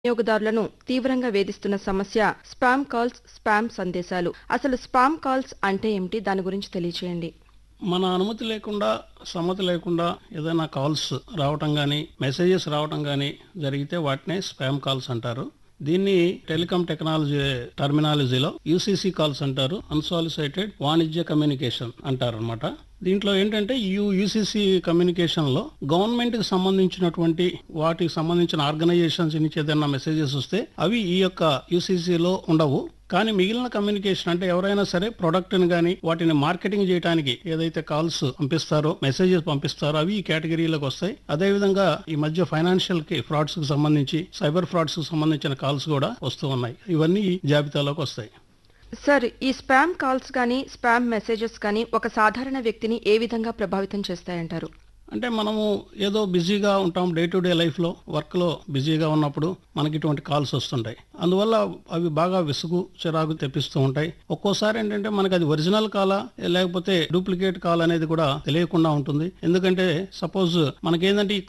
వినియోగదారులను తీవ్రంగా వేధిస్తున్న సమస్య స్పామ్ కాల్స్ స్పామ్ సందేశాలు అసలు స్పామ్ కాల్స్ అంటే ఏమిటి దాని గురించి తెలియచేయండి మన అనుమతి లేకుండా సమ్మతి లేకుండా ఏదైనా కాల్స్ రావటం కానీ మెసేజెస్ రావటం కానీ జరిగితే వాటినే స్పామ్ కాల్స్ అంటారు దీన్ని టెలికాం టెక్నాలజీ టర్మినాలజీలో యూసీసీ కాల్స్ అంటారు అన్సాలిసైటెడ్ వాణిజ్య కమ్యూనికేషన్ అంటారు అనమాట దీంట్లో ఏంటంటే యూ యూసీసీ కమ్యూనికేషన్ లో గవర్నమెంట్ కి సంబంధించినటువంటి వాటికి సంబంధించిన ఆర్గనైజేషన్స్ నుంచి ఏదైనా మెసేజెస్ వస్తే అవి ఈ యొక్క యూసీసీలో ఉండవు కానీ మిగిలిన కమ్యూనికేషన్ అంటే ఎవరైనా సరే ప్రొడక్ట్ ని కానీ వాటిని మార్కెటింగ్ చేయడానికి ఏదైతే కాల్స్ పంపిస్తారో మెసేజెస్ పంపిస్తారో అవి ఈ కేటగిరీలోకి వస్తాయి అదేవిధంగా ఈ మధ్య ఫైనాన్షియల్ కి ఫ్రాడ్స్ కి సంబంధించి సైబర్ ఫ్రాడ్స్ కి సంబంధించిన కాల్స్ కూడా వస్తూ ఉన్నాయి ఇవన్నీ ఈ జాబితాలోకి వస్తాయి సార్ ఈ స్పామ్ కాల్స్ కానీ స్పామ్ మెసేజెస్ కానీ ఒక సాధారణ వ్యక్తిని ఏ విధంగా ప్రభావితం చేస్తాయంటారు అంటే మనము ఏదో బిజీగా ఉంటాం డే టు డే లైఫ్లో వర్క్లో బిజీగా ఉన్నప్పుడు మనకి ఇటువంటి కాల్స్ వస్తుంటాయి అందువల్ల అవి బాగా విసుగు చిరాకు తెప్పిస్తూ ఉంటాయి ఒక్కోసారి ఏంటంటే మనకి అది ఒరిజినల్ కాలా లేకపోతే డూప్లికేట్ కాల్ అనేది కూడా తెలియకుండా ఉంటుంది ఎందుకంటే సపోజ్ మనకేంటంటే ఈ